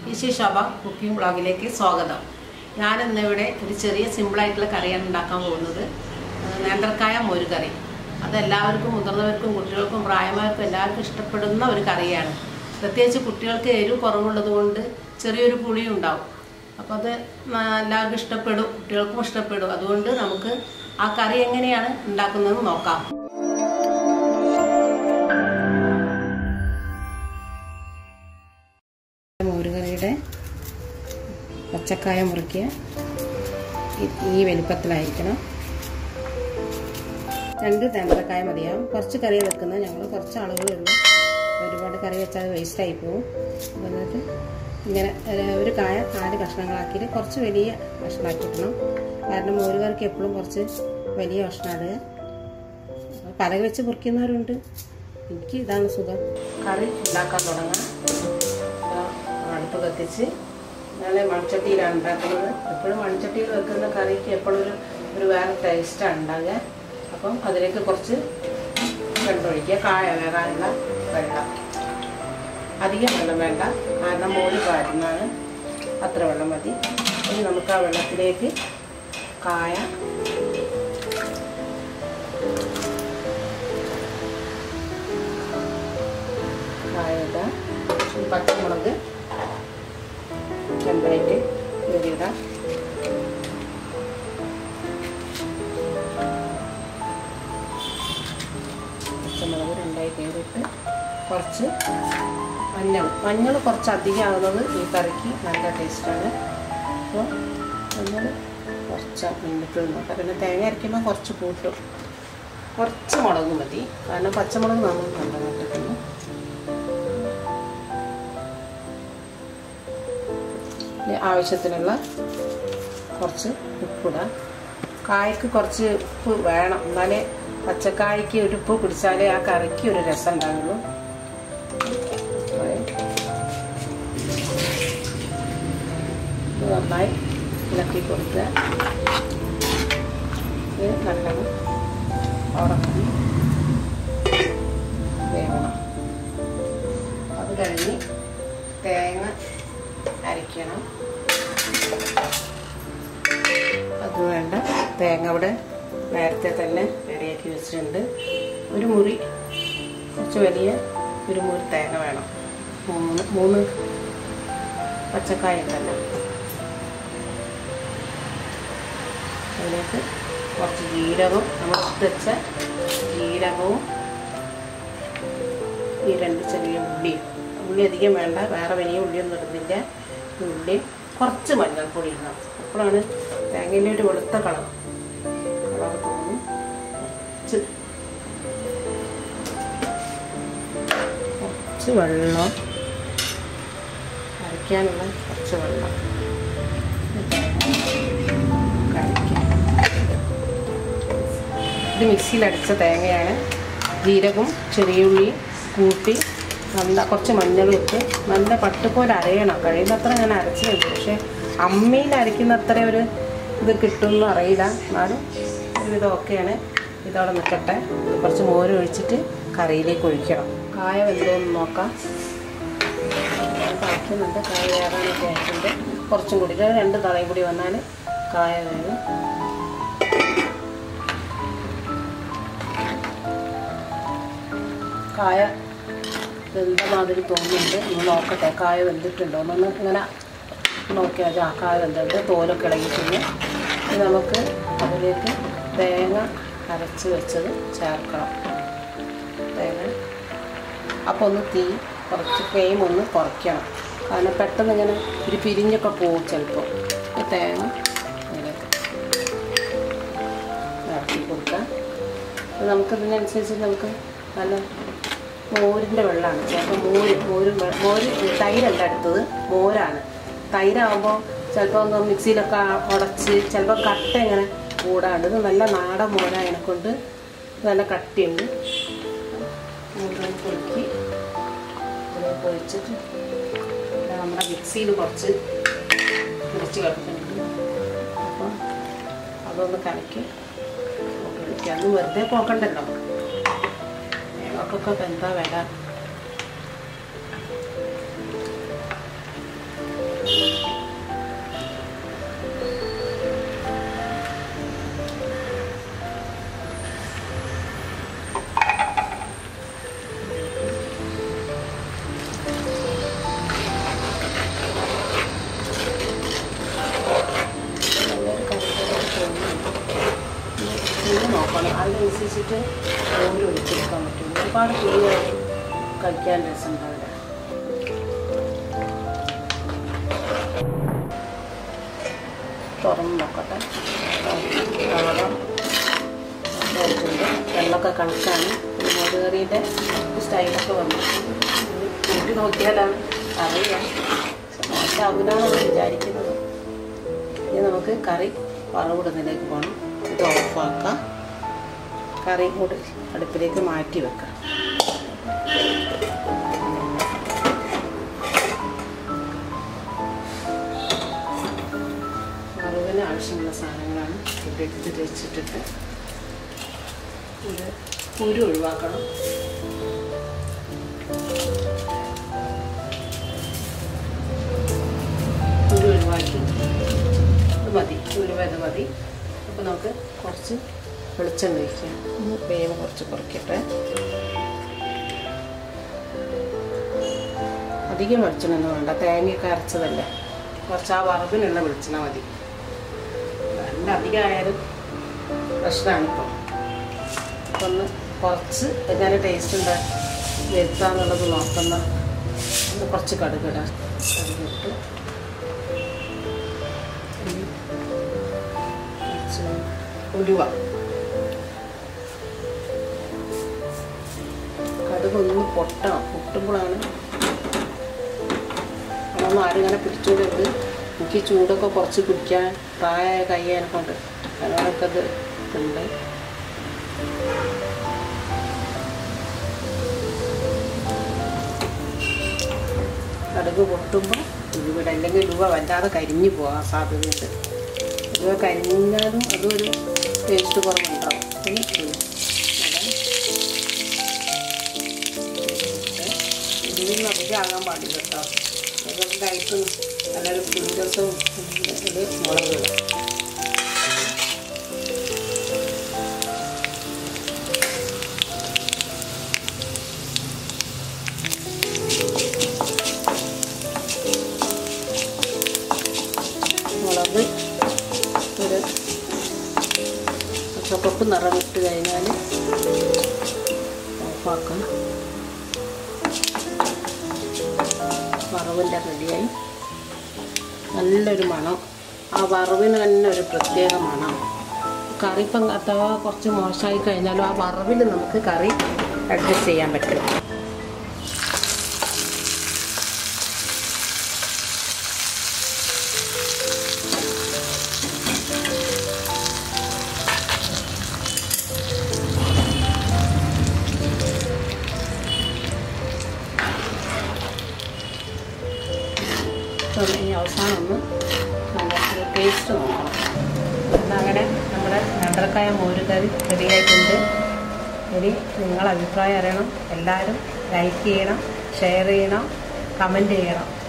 ഈശി ശോഭ cooking ബ്ലോഗിലേക്ക് സ്വാഗതം ഞാൻ ഇന്നിവിടെ ഒരു ചെറിയ സിമ്പിളായിട്ടുള്ള കറിയാണ് ഉണ്ടാക്കാൻ പോകുന്നത് ഏഹ് നേന്ത്രക്കായ മോര് കറി അത് എല്ലാവർക്കും മുതിർന്നവർക്കും കുട്ടികൾക്കും പ്രായമായവർക്കും എല്ലാവർക്കും ഇഷ്ടപ്പെടുന്ന ഒരു കറിയാണ് പ്രത്യേകിച്ച് കുട്ടികൾക്ക് എരിവ് കുറവുള്ളത് കൊണ്ട് ചെറിയൊരു പുളിയും ഉണ്ടാവും അപ്പോൾ അത് ന- എല്ലാവർക്കും ഇഷ്ടപ്പെടും കുട്ടികൾക്കും ഇഷ്ടപ്പെടും അതുകൊണ്ട് നമുക്ക് ആ കറി എങ്ങനെയാണ് ഉണ്ടാക്കുന്നത് നോക്കാം മോരുകറിയുടെ പച്ചക്കായ മുറിക്കുക ഈ- ഈ വലിപ്പത്തിലായിരിക്കണം രണ്ട് നേന്ത്രക്കായ മതിയാവും കുറച്ച് കറി വെക്കുന്നത് ഞങ്ങൾ കുറച്ച് ആളുകളേ ഉള്ളൂ ഒരുപാട് കറി വെച്ചാൽ വേസ്റ്റ് ആയി പോകും അപ്പോൾ എന്നിട്ട് ഇങ്ങനെ ഒരു- ഒരു കായ നാല് കഷ്ണങ്ങളാക്കിയിട്ട് കുറച്ച് വലിയ കഷ്ണമാക്കിയിടണം കാരണം മോരുകറിക്ക് എപ്പോഴും കുറച്ച് വലിയ കഷ്ണം ഇടുക പലക വെച്ച് മുറിക്കുന്നവരുണ്ട് എനിക്ക് ഇതാണ് സുഖം കറി ഉണ്ടാക്കാൻ തുടങ്ങാം ഇതാ അടുപ്പ് കത്തിച്ച് ഞാൻ മൺചട്ടിയിലാണ് ഉണ്ടാക്കുന്നത് എപ്പോഴും മൺചട്ടിയിൽ വെക്കുന്ന കറിക്ക് എപ്പോഴും ഒരു ഒരു വേറെ ടേസ്റ്റാണ് ഉണ്ടാകുക അപ്പം അതിലേക്ക് കുറച്ച് വെള്ളം ഒഴിക്കുക കായ വേകാനുള്ള വെള്ളം അധികം വെള്ളം വേണ്ട കാരണം മോര് പാരുന്നതാണ് അത്ര വെള്ളം മതി ഇനി നമുക്ക് ആ വെള്ളത്തിലേക്ക് കായ കായ ഇടാം ഈ പച്ചമുളക് രണ്ടായിട്ട് കീറിയിടാം പച്ചമുളക് രണ്ടായി കീറിയിട്ട് കുറച്ച് മഞ്ഞൾ മഞ്ഞൾ കുറച്ച് അധികം ആകുന്നത് ഈ കറിക്ക് നല്ല ടേസ്റ്റാണ് അപ്പോൾ മഞ്ഞൾ കുറച്ച് മുന്നിട്ട് നോക്കാം പിന്നെ തേങ്ങ അരയ്ക്കുമ്പോൾ കുറച്ച് കൂട്ടും കുറച്ച് മുളക് മതി കാരണം പച്ചമുളക് നമ്മൾ നല്ലതായിട്ട് ഇടുന്നു ഇനി ആവശ്യത്തിനുള്ള കുറച്ച് ഉപ്പിടാം കായ്ക്ക് കുറച്ച് ഉപ്പ് വേണം എന്നാലേ പച്ചക്കായ്ക്ക് ഒരു ഉപ്പ് പിടിച്ചാലേ ആ കറിക്ക് ഒരു രസം ഉണ്ടാവുള്ളൂ ഇത് നന്നായി ഇളക്കി കൊടുക്കുക ഇത് നല്ലോണം ഉടക്കി വേവണം അത് കഴിഞ്ഞ് തേങ്ങ അരയ്ക്കണം അത് വേണ്ട തേങ്ങ അവിടെ നേരത്തെ തന്നെ റെഡിയാക്കി വെച്ചിട്ടുണ്ട് ഒരു മുറി കുറച്ച് വലിയ ഒരു മുറി തേങ്ങ വേണം മൂന്ന് മൂന്ന് പച്ചക്കായ ഉണ്ടല്ലോ അതിലേക്ക് കുറച്ച് ജീരകവും നമ്മൾ വെച്ച ജീരകവും ഈ രണ്ട് ചെറിയ ഉള്ളിയും ഉള്ളി അധികം വേണ്ട വേറെ വലിയ ഉള്ളിയൊന്നും ഇടുന്നില്ല ഈ ഉള്ളിയും കുറച്ച് മഞ്ഞൾപ്പൊടി ഇടണം അപ്പോഴാണ് തേങ്ങയിലെ ഒരു വെളുത്ത കളർ കളർ തോന്നും കുറച്ച് കുറച്ച് വെള്ളം അരയ്ക്കാനുള്ള കുറച്ച് വെള്ളം കഴിക്കാം ഇത് മിക്സിയിൽ അടിച്ച തേങ്ങയാണ് ജീരകവും ചെറിയുള്ളിയും കൂട്ടി നല്ല കുറച്ച് മഞ്ഞളും ഇട്ട് നല്ല പട്ടുപോലെ അരയണം കഴിയുന്നത്ര ഞാൻ അരച്ചിട്ടുണ്ട് പക്ഷേ അമ്മയിൽ അരയ്ക്കുന്ന അത്ര ഒരു ഇത് കിട്ടുമെന്ന് അറിയില്ല എന്നാലും ഒരുവിധം ഓക്കെയാണ് ഇതവിടെ നിൽക്കട്ടെ കുറച്ച് മോര് ഒഴിച്ചിട്ട് കറിയിലേക്ക് ഒഴിക്കണം കായ വെന്തോന്ന് നോക്കാം ഞാൻ കായ്ക്കുന്നുണ്ട് കായ വേറാനൊക്കെ ആയിട്ടുണ്ട് കുറച്ചും കൂടി ഇത് രണ്ട് തളയും കൂടി വന്നാൽ കായ വേണം കായ വെന്ത മാതിരി തോന്നുന്നുണ്ട് ഒന്ന് നോക്കട്ടെ കായ വെന്തിട്ടുണ്ടോ എന്നൊന്ന് ഇങ്ങനെ നോക്കിയാൽ ആ കായ വെന്തിട്ട് തോലൊക്കെ ഇളകിയിട്ടുണ്ട് ഇനി നമുക്ക് അതിലേക്ക് തേങ്ങ അരച്ച് വെച്ചത് ചേർക്കണം തേങ്ങ അപ്പോൾ ഒന്ന് തീ കുറച്ച് ഫ്ലെയിം ഒന്ന് കുറയ്ക്കണം കാരണം പെട്ടെന്ന് ഇങ്ങനെ ഒരു പിരിഞ്ഞൊക്കെ പോകും ചിലപ്പോൾ ഈ തേങ്ങ അതിലേക്ക് ഇറക്കി കൊടുക്കാം അപ്പോൾ നമുക്കതിനനുസരിച്ച് നമുക്ക് നല്ല മോരിൻ്റെ വെള്ളമാണ് ചിലപ്പോൾ മോര് മോരും വെ- മോര് തൈരല്ല എടുത്തത് മോരാണ് തൈരാകുമ്പോൾ ചിലപ്പോൾ ഒന്ന് മിക്സിയിലൊക്കെ ഉടച്ച് ചിലപ്പോൾ കട്ട ഇങ്ങനെ കൂടാണ്ട് ഇത് നല്ല നാടൻ മോരായതിനെ കൊണ്ട് നല്ല കട്ടിയുണ്ട് മോരൊന്ന് പൊളിക്ക് ഇതിലേക്ക് പൊളിച്ചിട്ട് ഇവിടെ നമ്മുടെ മിക്സിയിൽ കുറച്ച് കുറച്ച് കിടക്കുന്നുണ്ട് അപ്പം അതൊന്ന് കലക്കി ഒഴിക്കുക അത് വെറുതെ പോക്കണ്ടല്ലോ തേങ്ങക്കൊക്കെ ഇപ്പം എന്താ വില വെച്ചിട്ട് ഓര് ഒഴിച്ചെടുക്കാൻ പറ്റും ഒരുപാട് പുളി കഴിക്കാൻ രസമുണ്ടാവില്ല തുറന്ന് നോക്കട്ടെ വെള്ളം വെള്ളമൊക്കെ കണക്കാണ് മുളക് കറിയുടെ സ്റ്റൈലൊക്കെ വന്നു കൂട്ടി നോക്കിയാലാണ് അറിയാം മോശമാകില്ലാന്നാണ് വിചാരിക്കുന്നത് ഇനി നമുക്ക് കറി വറവിടുന്നതിലേക്ക് പോകണം ഇത് ഓഫാക്കാം കറി കൂടി അടുപ്പിലേക്ക് മാറ്റി വെക്കാം വറവിന് ആവശ്യമുള്ള സാധനങ്ങളാണ് ഇവിടെ എടുത്ത് വെച്ചിട്ടിട്ട് ഇത് കുരു ഒഴിവാക്കണം കുരു ഒഴിവാക്കി ഇത് മതി ഉലുവ ഇത് മതി അപ്പോൾ നമുക്ക് കുറച്ച് വെളിച്ചെണ്ണ ഒഴിക്കാം ഒന്ന് വേവ് കുറച്ച് കുറയ്ക്കട്ടെ അധികം വെളിച്ചെണ്ണ ഒന്നും വേണ്ട തേങ്ങയൊക്കെ അരച്ചതല്ലേ കുറച്ച് ആ വറവിനുള്ള വെളിച്ചെണ്ണ മതി നല്ല അധികമായാലും പ്രശ്നമാണിപ്പോൾ അപ്പം ഒന്ന് കുറച്ച് എങ്ങനെ ടേസ്റ്റ് ഉണ്ട് വരുത്താന്നുള്ളത് നോക്കുന്ന ഒന്ന് കുറച്ച് കടുകിടാം കടുകിട്ട് ഇനി കുറച്ച് ഉലുവ കടുകൊന്ന് പൊട്ടണം പൊട്ടുമ്പോഴാണ് അതൊന്നും ആരും ഇങ്ങനെ പിടിച്ചോടരുത് എനിക്ക് ചൂടൊക്കെ കുറച്ച് പിടിക്കാൻ പ്രായമായ കയ്യാനെ കൊണ്ട് അതിനോടൊക്കെ ഇത് ഉണ്ട് കടുക് പൊട്ടുമ്പോൾ ഉലുവ അല്ലെങ്കിൽ ഉലുവ വല്ലാതെ കരിഞ്ഞു പോകാൻ സാധ്യതയുണ്ട് ഉലുവ കരിഞ്ഞാലും അതൊരു ടേസ്റ്റ് കുറവുണ്ടാവും പിന്നെ ഉലുവ. അതെ. ഉലുവയൊന്നും അധികം ആകാൻ പാടില്ല കേട്ടോ അതൊക്കെ കഴിക്കും നല്ലൊരു പുളിരസവും ഇത് മുളക് മുളക് ഒരു ചുവപ്പ് നിറമിട്ട് കഴിഞ്ഞാൽ ഓഫാക്കാം വറവിൻ്റെ റെഡിയായി നല്ലൊരു മണം ആ വറവിന് തന്നെ ഒരു പ്രത്യേക മണം കറി ഇപ്പം അഥവാ കുറച്ച് മോശമായി കഴിഞ്ഞാലും ആ വറവിൽ നമുക്ക് കറി അഡ്ജസ്റ്റ് ചെയ്യാൻ പറ്റും ഇനി അവസാനം ഒന്ന് നമുക്ക് ടേസ്റ്റ് നോക്കണം അങ്ങനെ നമ്മുടെ നേന്ത്രക്കായ മോരുകറി റെഡിയായിട്ടുണ്ട് ഇനി നിങ്ങളെ അഭിപ്രായം അറിയണം എല്ലാവരും ലൈക്ക് ചെയ്യണം ഷെയർ ചെയ്യണം കമൻറ്റ് ചെയ്യണം